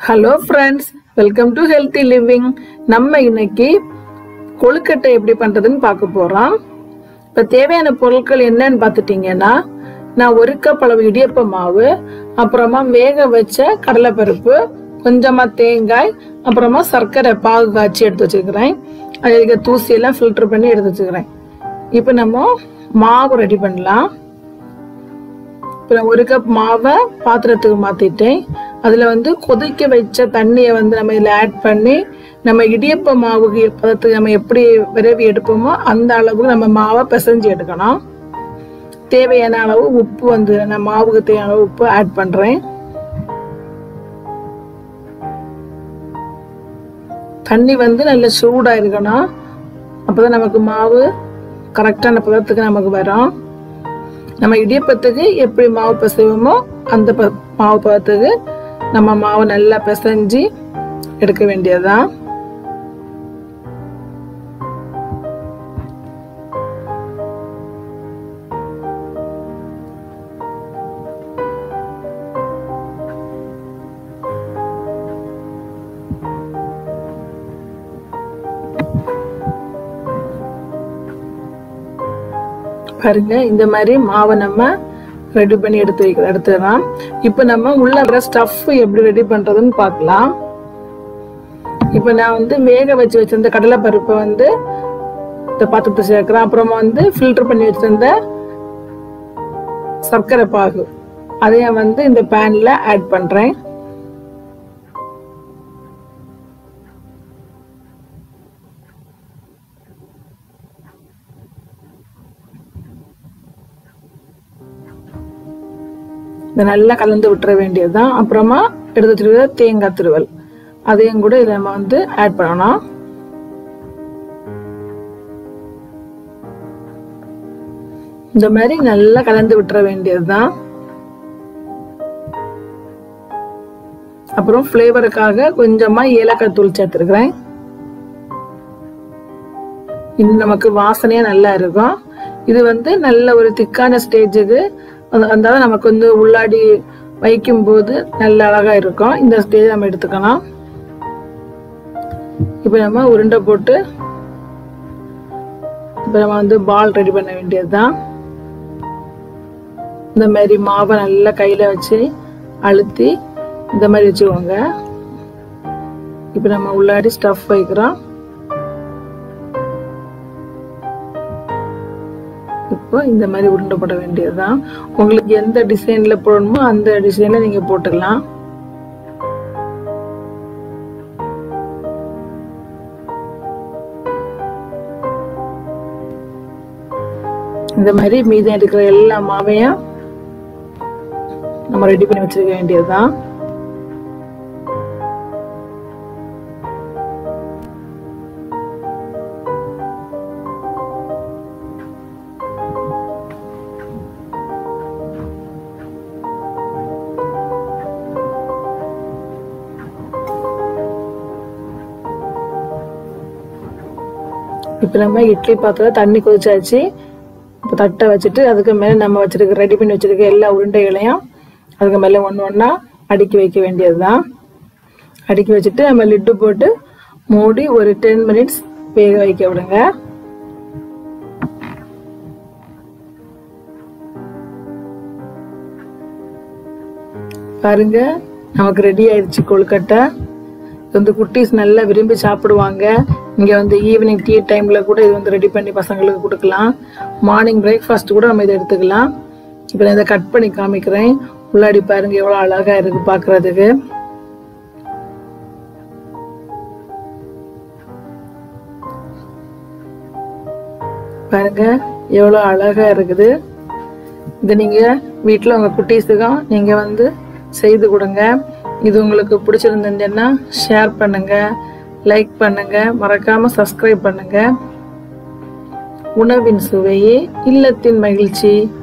hello friends welcome to healthy living நம்ம இன்னைக்கு கொழுக்கட்டை எப்படி பண்றதுன்னு பார்க்க போறோம் இப்போ தேவையான பொருட்கள் என்னன்னு பார்த்துட்டீங்கன்னா நான் ஒரு கப் அளவு இடியப்ப மாவு அப்புறமா வேக வச்ச கடலைப்பருப்பு கொஞ்சமா தேங்காய் அப்புறமா சர்க்கரை பாகு காய்ச்சி எடுத்து வச்சுக்கிறேன் அது இருக்க தூசியெல்லாம் ஃபில்டர் பண்ணி எடுத்து வச்சுக்கிறேன் இப்போ நம்ம மாவு ரெடி பண்ணலாம் இப்போ நான் ஒரு கப் மாவை பாத்திரத்துக்கு மாத்திட்டேன் அதுல வந்து கொதிக்க வச்ச தண்ணியை வந்து நம்ம இதில் ஆட் பண்ணி நம்ம இடியப்ப மாவுக்கு பதத்துக்கு நம்ம எப்படி விரவி எடுப்போமோ அந்த அளவுக்கு நம்ம மாவை பிசைஞ்சு எடுக்கணும் தேவையான அளவு உப்பு வந்து நான் மாவுக்கு தேவையான அளவு உப்பு ஆட் பண்றேன் தண்ணி வந்து நல்ல சூடா இருக்கணும் அப்பதான் நமக்கு மாவு கரெக்டான பதத்துக்கு நமக்கு வரும் நம்ம இடியப்பத்துக்கு எப்படி மாவு பிசைவோமோ அந்த ப- மாவு பதத்துக்கு நம்ம மாவு நல்லா பிசைஞ்சு எடுக்க வேண்டியதுதான் பாருங்க இந்த மாதிரி மாவை நம்ம ரெடி பண்ணி எடுத்து வைக்க எடுத்துடலாம் இப்போ நம்ம உள்ள வர ஸ்டஃப் எப்படி ரெடி பண்றதுன்னு பார்க்கலாம் இப்போ நான் வந்து வேக வச்சு வச்சிருந்த கடலை பருப்பை வந்து இந்த பாத்திரத்தை சேர்க்கிறேன் அப்புறமா வந்து ஃபில்டர் பண்ணி வச்சிருந்த சர்க்கரை பாகு அதையும் வந்து இந்த பேன்ல ஆட் பண்றேன் இதை நல்லா கலந்து விட்டுற வேண்டியதுதான் அப்புறமா எடுத்து வச்சிருக்கிற தேங்காய் திருவல் அதையும் கூட இதில் நம்ம வந்து ஆட் பண்ணணும் இந்த மாதிரி நல்லா கலந்து விட்டுற வேண்டியதுதான் அப்புறம் ஃப்ளேவருக்காக கொஞ்சமா ஏலக்காய் தூள் சேர்த்துருக்கிறேன் இது நமக்கு வாசனையா நல்லா இருக்கும் இது வந்து நல்ல ஒரு திக்கான ஸ்டேஜுக்கு அந்த நமக்கு வந்து உள்ளாடி வைக்கும் போது நல்ல அழகா இருக்கும் இந்த ஸ்டேஜ் நம்ம எடுத்துக்கலாம் இப்போ நம்ம உருண்டை போட்டு இப்போ நம்ம வந்து பால் ரெடி பண்ண வேண்டியதுதான் இந்த மாதிரி மாவை நல்லா கையில வச்சு அழுத்தி இந்த மாதிரி வச்சுக்கோங்க இப்போ நம்ம உள்ளாடி ஸ்டஃப் வைக்கிறோம் இப்போ இந்த மாதிரி உருண்டை போட வேண்டியதுதான் உங்களுக்கு எந்த டிசைன்ல போடணுமோ அந்த டிசைன்ல நீங்க போட்டுக்கலாம் இந்த மாதிரி மீதம் இருக்கிற எல்லா மாவையும் நம்ம ரெடி பண்ணி வச்சிருக்க வேண்டியதுதான் இப்போ நம்ம இட்லி பாத்திரம் தண்ணி கொதிச்சாச்சு இப்போ தட்டை வச்சுட்டு அதுக்கு மேலே நம்ம வச்சிருக்க ரெடி பண்ணி வச்சிருக்க எல்லா உருண்டைகளையும் அதுக்கு மேலே ஒன்று ஒன்றா அடுக்கி வைக்க வேண்டியதுதான் அடுக்கி வச்சுட்டு நம்ம லிட்டு போட்டு மூடி ஒரு டென் மினிட்ஸ் வேக வைக்க விடுங்க பாருங்க நமக்கு ரெடி ஆயிடுச்சு கொழுக்கட்டை இது வந்து குட்டீஸ் நல்லா விரும்பி சாப்பிடுவாங்க இங்க வந்து ஈவினிங் டீ டைம்ல கூட இது வந்து ரெடி பண்ணி பசங்களுக்கு கொடுக்கலாம் மார்னிங் பிரேக்ஃபாஸ்ட் கூட நம்ம இதை எடுத்துக்கலாம் இப்போ நான் இதை கட் பண்ணி காமிக்கிறேன் உள்ளாடி பாருங்க எவ்வளவு அழகா இருக்கு பார்க்கிறதுக்கு பாருங்க எவ்வளவு அழகா இருக்குது இது நீங்க வீட்டில் உங்க குட்டீஸுக்கும் நீங்க வந்து செய்து கொடுங்க இது உங்களுக்கு பிடிச்சிருந்ததுன்னா ஷேர் பண்ணுங்க லைக் பண்ணுங்க மறக்காம சப்ஸ்கிரைப் பண்ணுங்க உணவின் சுவையே இல்லத்தின் மகிழ்ச்சி